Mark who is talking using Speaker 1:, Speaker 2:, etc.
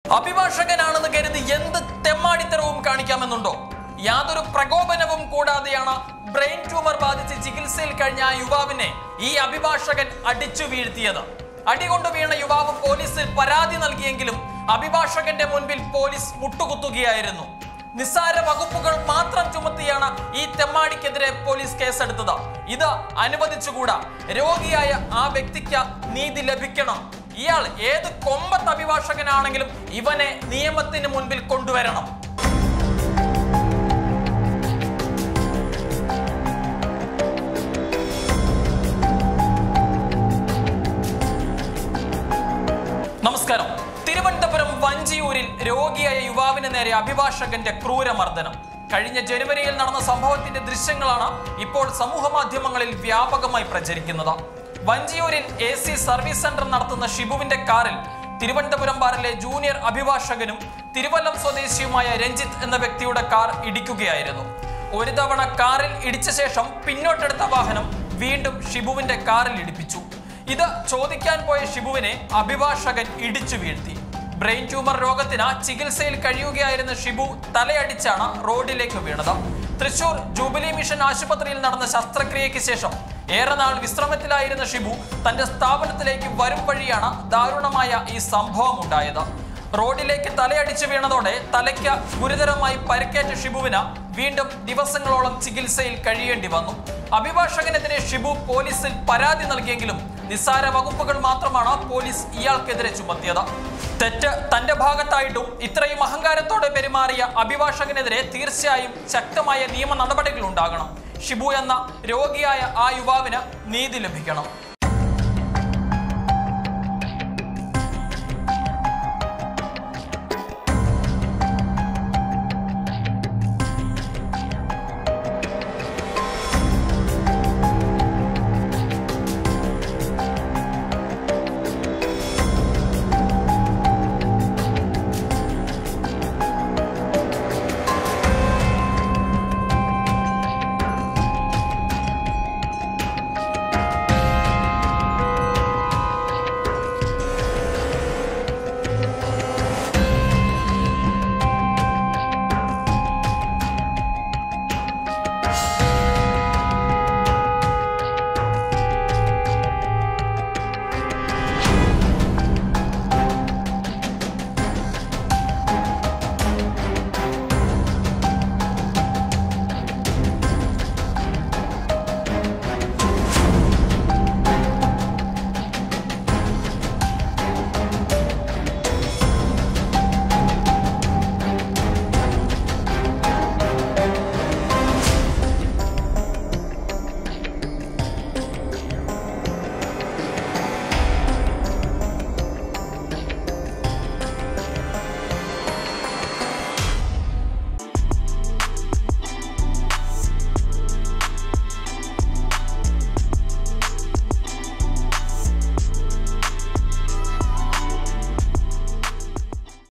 Speaker 1: അഭിഭാഷകനാണെന്ന് കരുതി എന്ത് തെമ്മാടിത്തരവും കാണിക്കാമെന്നുണ്ടോ യാതൊരു പ്രകോപനവും കൂടാതെയാണ് ബ്രെയിൻ ട്യൂമർ ബാധിച്ച് ചികിത്സയിൽ കഴിഞ്ഞ ആ യുവാവിനെ ഈ അഭിഭാഷകൻ അടിച്ചു വീഴ്ത്തിയത് അടികൊണ്ടു വീണ യുവാവ് പോലീസിൽ പരാതി നൽകിയെങ്കിലും അഭിഭാഷകന്റെ മുൻപിൽ പോലീസ് മുട്ടുകുത്തുകയായിരുന്നു നിസ്സാര വകുപ്പുകൾ മാത്രം ചുമത്തിയാണ് ഈ തെമ്മാടിക്കെതിരെ പോലീസ് കേസെടുത്തത് ഇത് അനുവദിച്ചുകൂടാ രോഗിയായ ആ വ്യക്തിക്ക് നീതി ലഭിക്കണം ഇയാൾ ഏത് കൊമ്പത്ത് അഭിഭാഷകനാണെങ്കിലും ഇവനെ നിയമത്തിന് മുൻപിൽ കൊണ്ടുവരണം നമസ്കാരം തിരുവനന്തപുരം വഞ്ചിയൂരിൽ രോഗിയായ യുവാവിന് നേരെ അഭിഭാഷകന്റെ ക്രൂരമർദ്ദനം കഴിഞ്ഞ ജനുവരിയിൽ നടന്ന സംഭവത്തിന്റെ ദൃശ്യങ്ങളാണ് ഇപ്പോൾ സമൂഹ മാധ്യമങ്ങളിൽ വ്യാപകമായി പ്രചരിക്കുന്നത് വഞ്ചിയൂരിൽ എ സി സർവീസ് സെന്റർ നടത്തുന്ന ഷിബുവിന്റെ കാറിൽ തിരുവനന്തപുരം ബാറിലെ ജൂനിയർ അഭിഭാഷകനും തിരുവല്ലം സ്വദേശിയുമായ രഞ്ജിത്ത് എന്ന വ്യക്തിയുടെ കാർ ഇടിക്കുകയായിരുന്നു ഒരു തവണ കാറിൽ ഇടിച്ച ശേഷം പിന്നോട്ടെടുത്ത വാഹനം വീണ്ടും ഷിബുവിന്റെ കാറിൽ ഇടിപ്പിച്ചു ഇത് ചോദിക്കാൻ പോയ ഷിബുവിനെ അഭിഭാഷകൻ ഇടിച്ചു വീഴ്ത്തി ബ്രെയിൻ ട്യൂമർ രോഗത്തിന് ചികിത്സയിൽ കഴിയുകയായിരുന്ന ഷിബു തലയടിച്ചാണ് റോഡിലേക്ക് വീണത് തൃശൂർ ജൂബിലി മിഷൻ ആശുപത്രിയിൽ നടന്ന ശസ്ത്രക്രിയയ്ക്ക് ശേഷം ഏറെ നാൾ വിശ്രമത്തിലായിരുന്ന ഷിബു തന്റെ സ്ഥാപനത്തിലേക്ക് വരും വഴിയാണ് ദാരുണമായ ഈ സംഭവം ഉണ്ടായത് റോഡിലേക്ക് തലയടിച്ചു വീണതോടെ തലയ്ക്ക് ഗുരുതരമായി പരിക്കേറ്റ ഷിബുവിന് വീണ്ടും ദിവസങ്ങളോളം ചികിത്സയിൽ കഴിയേണ്ടി വന്നു അഭിഭാഷകനെതിരെ ഷിബു പോലീസിൽ പരാതി നൽകിയെങ്കിലും നിസ്സാര വകുപ്പുകൾ മാത്രമാണ് പോലീസ് ഇയാൾക്കെതിരെ ചുമത്തിയത് തെറ്റ് തന്റെ ഭാഗത്തായിട്ടും ഇത്രയും അഹങ്കാരത്തോടെ പെരുമാറിയ അഭിഭാഷകനെതിരെ തീർച്ചയായും ശക്തമായ നിയമ നടപടികൾ ഉണ്ടാകണം ഷിബു എന്ന രോഗിയായ ആ യുവാവിന് നീതി ലഭിക്കണം